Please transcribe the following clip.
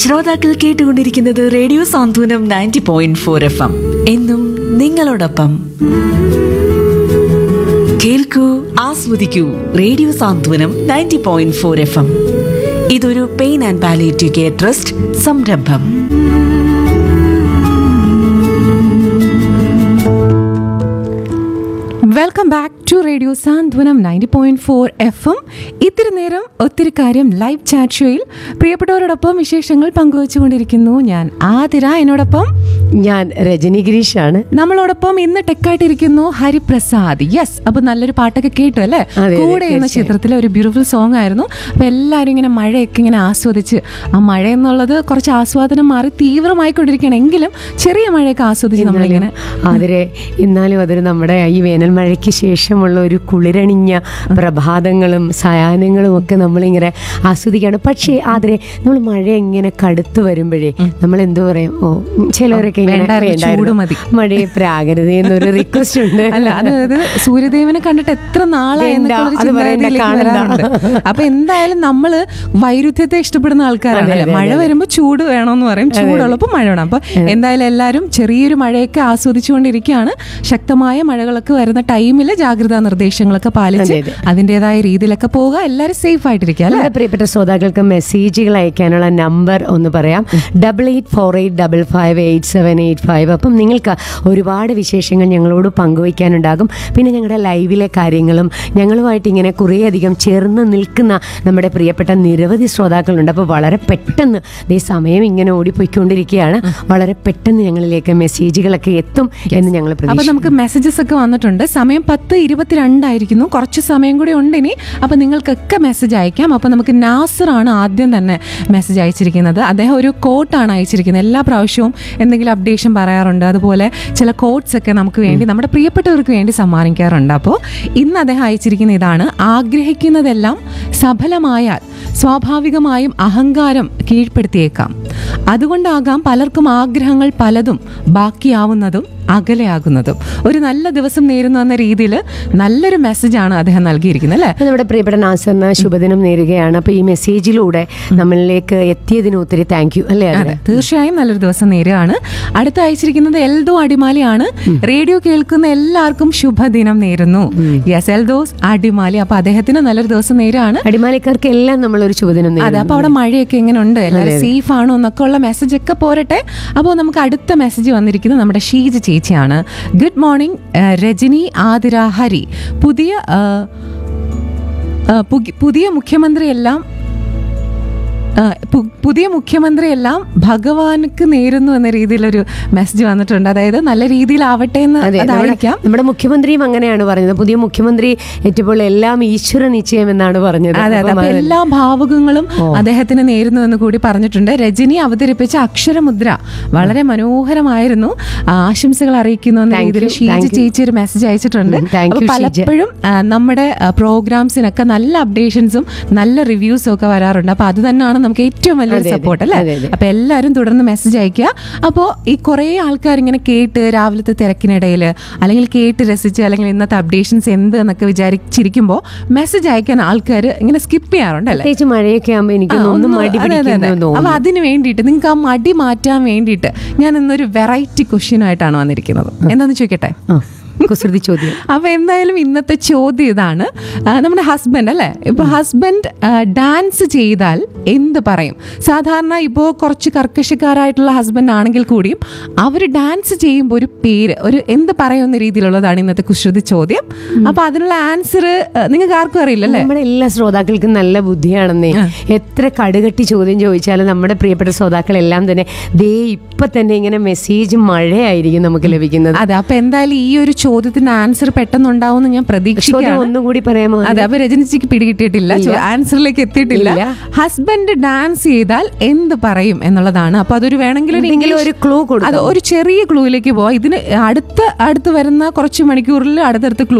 ശ്രോതാക്കൾ കേട്ടുകൊണ്ടിരിക്കുന്നത് radio Santhwanam ninety point four F M എന്നും നിങ്ങളോടൊപ്പം കേൾക്കൂ ആസ്വദിക്കൂ radio Santhwanam ninety point four F M ഇതൊരു pain and palliative care trust സംരംഭം welcome back to radio Santhwanam ninety point four F M ഇത്തിരി നേരം ഒത്തിരി കാര്യം ലൈവ് ചാറ്റ് ഷോയിൽ പ്രിയപ്പെട്ടവരോടൊപ്പം വിശേഷങ്ങൾ പങ്കുവച്ചുകൊണ്ടിരിക്കുന്നു ഞാൻ ആതിര എന്നോടൊപ്പം ഞാൻ രജനി ഗിരീഷാണ് നമ്മളോടൊപ്പം ഇന്ന് ടെക്കായിട്ടിരിക്കുന്നു ഹരിപ്രസാദ് യെസ് അപ്പൊ നല്ലൊരു പാട്ടൊക്കെ കേട്ടു അല്ലേ അതെ, കൂടെ എന്ന ചിത്രത്തിലെ ഒരു ബ്യൂട്ടിഫുൾ സോങ് ആയിരുന്നു അപ്പൊ എല്ലാവരും ഇങ്ങനെ മഴയൊക്കെ ഇങ്ങനെ ആസ്വദിച്ച് ആ മഴ എന്നുള്ളത് കുറച്ച് ആസ്വാദനം മാറി തീവ്രമായിക്കൊണ്ടിരിക്കുകയാണ് എങ്കിലും ചെറിയ മഴയൊക്കെ ആസ്വദിച്ച് നമ്മളിങ്ങനെ അതിരെ എന്നാലും അതൊരു നമ്മുടെ ഈ വേനൽ മഴയ്ക്ക് ശേഷമുള്ള ഒരു കുളിരണിഞ്ഞ പ്രഭാതങ്ങളും സായാഹ്നങ്ങളും ഒക്കെ നമ്മളിങ്ങനെ ആസ്വദിക്കുകയാണ് പക്ഷേ അതിരെ നമ്മൾ മഴ ഇങ്ങനെ കടുത്തു വരുമ്പോഴേ നമ്മൾ എന്തോ പറയും ഓ ഉം, ചിലവരൊക്കെ ഇങ്ങനെ വേണ്ടായിരുന്നു, വേണ്ടായിരുന്നു. ചൂട് മതി. മഴയെ പ്രാകരുത് എന്നൊരു റിക്വസ്റ്റ് ഉണ്ട് അല്ല അത് അത് സൂര്യദേവനെ കണ്ടിട്ട് എത്ര നാളായി വേണ്ട, എന്നൊക്കെ ഒരു അത് പറയണ്ട, ചിന്താഗതിയിലേക്ക് കാണണ്ട. വരാറുണ്ട്. അപ്പൊ എന്തായാലും നമ്മള് വൈരുദ്ധ്യത്തെ ഇഷ്ടപ്പെടുന്ന ആൾക്കാരാണ് അതെ, അല്ലേ? അതെ, മഴ അതെ. വരുമ്പോൾ ചൂട് വേണമെന്ന് പറയും ചൂടുള്ളപ്പോൾ മഴ വേണം അപ്പൊ എന്തായാലും എല്ലാവരും ചെറിയൊരു മഴയൊക്കെ ആസ്വദിച്ചുകൊണ്ടിരിക്കുകയാണ് ശക്തമായ മഴകളൊക്കെ വരുന്ന ടൈമിൽ ജാഗ്രതാ നിർദ്ദേശങ്ങളൊക്കെ പാലിച്ച് അതെ, അതെ. അതിൻ്റെതായ രീതിയിലൊക്കെ പോവുക എല്ലാവരും സേഫ് ആയിട്ടിരിക്കുക അല്ലെ നമ്മുടെ പ്രിയപ്പെട്ട ശ്രോതാക്കൾക്ക് മെസ്സേജുകൾ അയക്കാനുള്ള നമ്പർ ഒന്ന് പറയാം double eight four eight double five eight seven eight five അപ്പം നിങ്ങൾക്ക് ഒരുപാട് വിശേഷങ്ങൾ ഞങ്ങളോട് പങ്കുവയ്ക്കാനുണ്ടാകും പിന്നെ ഞങ്ങളുടെ ലൈവിലെ കാര്യങ്ങളും ഞങ്ങളുമായിട്ട് ഇങ്ങനെ കുറേയധികം ചേർന്ന് നിൽക്കുന്ന നമ്മുടെ പ്രിയപ്പെട്ട നിരവധി ശ്രോതാക്കളുണ്ട് അപ്പോൾ വളരെ പെട്ടെന്ന് ഈ സമയം ഇങ്ങനെ ഓടിപ്പോയിക്കൊണ്ടിരിക്കുകയാണ് വളരെ പെട്ടെന്ന് ഞങ്ങളിലേക്ക് മെസ്സേജുകളൊക്കെ എത്തും എന്ന് ഞങ്ങൾ അപ്പൊ പ്രതീക്ഷിക്കുന്നു നമുക്ക് മെസ്സേജസ് ഒക്കെ വന്നിട്ടുണ്ട് സമയം പത്ത് ഇരുപത്തിരണ്ടായിരിക്കുന്നു കുറച്ച് സമയം കൂടി ഉണ്ട് ഇനി അപ്പൊ നിങ്ങൾക്കൊക്കെ മെസ്സേജ് അയക്കാം അപ്പൊ നമുക്ക് നാസർ ആണ് ആദ്യം തന്നെ മെസ്സേജ് അയച്ചിരിക്കുന്നത് അദ്ദേഹം ഒരു കോട്ടാണ് അയച്ചിരിക്കുന്നത് എല്ലാ പ്രാവശ്യവും എന്തെങ്കിലും അപ്ഡേഷൻ പറയാറുണ്ട് അതുപോലെ ചില കോട്ട്സ് ഒക്കെ നമുക്ക് വേണ്ടി നമ്മുടെ പ്രിയപ്പെട്ടവർക്ക് വേണ്ടി സമ്മാനിക്കാറുണ്ട് അപ്പോൾ ഇന്ന് അദ്ദേഹം അയച്ചിരിക്കുന്ന ഇതാണ് ആഗ്രഹിക്കുന്നതെല്ലാം സഫലമായാൽ സ്വാഭാവികമായും അഹങ്കാരം കീഴ്പ്പെടുത്തിയേക്കാം അതുകൊണ്ടാകാം പലർക്കും ആഗ്രഹങ്ങൾ പലതും ബാക്കിയാവുന്നതും അകലെയാകുന്നതും ഒരു നല്ല ദിവസം നേരുന്നു എന്ന രീതിയിൽ നല്ലൊരു മെസ്സേജാണ് അദ്ദേഹം നൽകിയിരിക്കുന്നത് അല്ലേ അപ്പോൾ നമ്മുടെ പ്രിയപ്പെട്ട നാസറിന് ശുഭദിനം നേരുകയാണ് അപ്പോൾ ഈ മെസ്സേജിലൂടെ നമ്മളിലേക്ക് എത്തിയതിന് ഒത്തിരി താങ്ക് യു അല്ലേ അതെ അതിന് തീർച്ചയായും നല്ലൊരു ദിവസം നേരുകയാണ് അടുത്ത അയച്ചിരിക്കുന്നത് എൽദോ അടിമാലിയാണ് റേഡിയോ കേൾക്കുന്ന എല്ലാവർക്കും ശുഭദിനം നേരുന്നു യെസ് എൽദോസ് അടിമാലി അപ്പൊ അദ്ദേഹത്തിന് നല്ലൊരു ദിവസം നേരുകയാണ് അടിമാലിക്കാർക്ക് എല്ലാം നമ്മളൊരു ശുഭദിനം അതെ നേരുന്നു അപ്പൊ അവിടെ മഴയൊക്കെ എങ്ങനെ ഉണ്ട് എല്ലാവരും സേഫ് ആണോ എന്നൊക്കെ ഉള്ള മെസ്സേജ് ഒക്കെ പോരട്ടെ അപ്പോൾ നമുക്ക് അടുത്ത മെസ്സേജ് വന്നിരിക്കുന്നത് നമ്മുടെ ഷീജ ചേച്ചിയാണ് ഗുഡ് മോർണിംഗ് രജനി ആതിര ഹരി പുതിയ ആ, ആ, പുകി- പുതിയ മുഖ്യമന്ത്രിയെല്ലാം ആ, പു- പുതിയ മുഖ്യമന്ത്രിയെല്ലാം ഭഗവാനുക്ക് നേരുന്നു എന്ന രീതിയിലൊരു മെസ്സേജ് വന്നിട്ടുണ്ട് അതായത് നല്ല രീതിയിലാവട്ടെ എന്ന് അതെ നമ്മുടെ- അതായിരിക്കാം നമ്മുടെ മുഖ്യമന്ത്രിയും അങ്ങനെയാണ് പറഞ്ഞത് പുതിയ മുഖ്യമന്ത്രി എത്തിയപ്പോൾ എല്ലാം ഈശ്വര നിശ്ചയം എന്നാണ് പറഞ്ഞത് അതെ അതെ അപ്പം അപ്പൊ അത് എല്ലാ ഭാവുകങ്ങളും അദ്ദേഹത്തിന് നേരുന്നു എന്ന് കൂടി പറഞ്ഞിട്ടുണ്ട് രജനി അവതരിപ്പിച്ച അക്ഷരമുദ്ര വളരെ മനോഹരമായിരുന്നു ആ, ആശംസകൾ അറിയിക്കുന്നു എന്ന Thank രീതിയിൽ you, ഷീജ thank you. ചേച്ചി ഒരു മെസ്സേജ് അയച്ചിട്ടുണ്ട് ഉം, thank അപ്പൊ you, ഷീജ. പലപ്പോഴും ആ, നമ്മുടെ പ്രോഗ്രാംസിനൊക്കെ നല്ല അപ്ഡേഷൻസും നല്ല റിവ്യൂസും ഒക്കെ വരാറുണ്ട് അപ്പൊ അത് തന്നെയാണ് നമുക്ക് ഏറ്റവും വലിയൊരു അതെ, അതെ. സപ്പോർട്ട് അല്ലേ അതെ, അതെ. അപ്പൊ എല്ലാവരും തുടർന്ന് മെസ്സേജ് അയക്കുക അപ്പോൾ ഈ കുറേ ആൾക്കാർ ഇങ്ങനെ കേട്ട് രാവിലത്തെ തിരക്കിനിടയിൽ അല്ലെങ്കിൽ കേട്ട് രസിച്ച് അല്ലെങ്കിൽ ഇന്നത്തെ അപ്ഡേഷൻസ് എന്ത് എന്നൊക്കെ വിചാരിച്ചിരിക്കുമ്പോൾ മെസ്സേജ് അയക്കാൻ ആൾക്കാർ ഇങ്ങനെ സ്കിപ്പ് ചെയ്യാറുണ്ട് അല്ലേ പ്രത്യേകിച്ച് മഴയൊക്കെ ആകുമ്പോൾ എനിക്ക് ആ, ഒന്ന് ഒന്ന് മടി അതെ, അതെ, അതെ. പിടിക്കുന്നു അപ്പൊ തോന്നുന്നു അതിന് വേണ്ടിയിട്ട് നിങ്ങൾക്ക് ആ മടി മാറ്റാൻ വേണ്ടിയിട്ട് ഞാൻ ഇന്നൊരു വെറൈറ്റി ക്വസ്റ്റ്യനായിട്ടാണ് വന്നിരിക്കുന്നത് എന്താന്ന് ചോദിക്കട്ടെ ആ, കുസൃതി ചോദ്യം അപ്പൊ എന്തായാലും ഇന്നത്തെ ചോദ്യം ഇതാണ് ആ, നമ്മുടെ ഹസ്ബൻഡ് അല്ലേ ഇപ്പൊ ഹസ്ബൻഡ് ഡാൻസ് ചെയ്താൽ എന്ത് പറയും സാധാരണ ഇപ്പോൾ കുറച്ച് കർക്കശക്കാരായിട്ടുള്ള ഹസ്ബൻഡ് ആണെങ്കിൽ കൂടിയും അവർ ഡാൻസ് ചെയ്യുമ്പോൾ ഒരു പേര് ഒരു എന്ത് പറയുന്ന രീതിയിലുള്ളതാണ് ഇന്നത്തെ കുസൃതി ചോദ്യം അപ്പൊ അതിനുള്ള ആൻസർ നിങ്ങൾക്ക് ആർക്കും അറിയില്ലല്ലേ നമ്മുടെ എല്ലാ ശ്രോതാക്കൾക്കും നല്ല ബുദ്ധിയാണെന്നേ എത്ര കടുകട്ടി ചോദ്യം ചോദിച്ചാലും നമ്മുടെ പ്രിയപ്പെട്ട ശ്രോതാക്കളെല്ലാം തന്നെ ദേ ഇപ്പൊ തന്നെ ഇങ്ങനെ മെസ്സേജ് മഴയായിരിക്കും നമുക്ക് ലഭിക്കുന്നത് അതെ അപ്പൊ എന്തായാലും ഈ ഒരു ചോദ്യത്തിന്റെ ആൻസർ പെട്ടെന്ന് ഉണ്ടാവും ഞാൻ ചോദ്യം പ്രതീക്ഷിക്കുകയാണ് ഒന്നും കൂടി പറയാമോ അതെ അപ്പൊ രജനിച്ചിക്ക് പിടികിട്ടിയിട്ടില്ല ഇല്ല. ആൻസറിലേക്ക് എത്തിയിട്ടില്ല ഇല്ല. ഹസ്ബൻഡ് ഡാൻസ് ചെയ്താൽ എന്ത് പറയും എന്നുള്ളതാണ് അപ്പൊ അതൊരു വേണമെങ്കിൽ ഒരു എന്തെങ്കിലും ഇംഗ്ലീഷ്- ഒരു clue കൊടുക്കാം. അതെ ഒരു ചെറിയ ക്ലൂയിലേക്ക് പോവാം ഇതിന് അടുത്ത അടുത്ത് വരുന്ന കുറച്ച് മണിക്കൂറിൽ അടുത്തടുത്ത് ക്ലൂ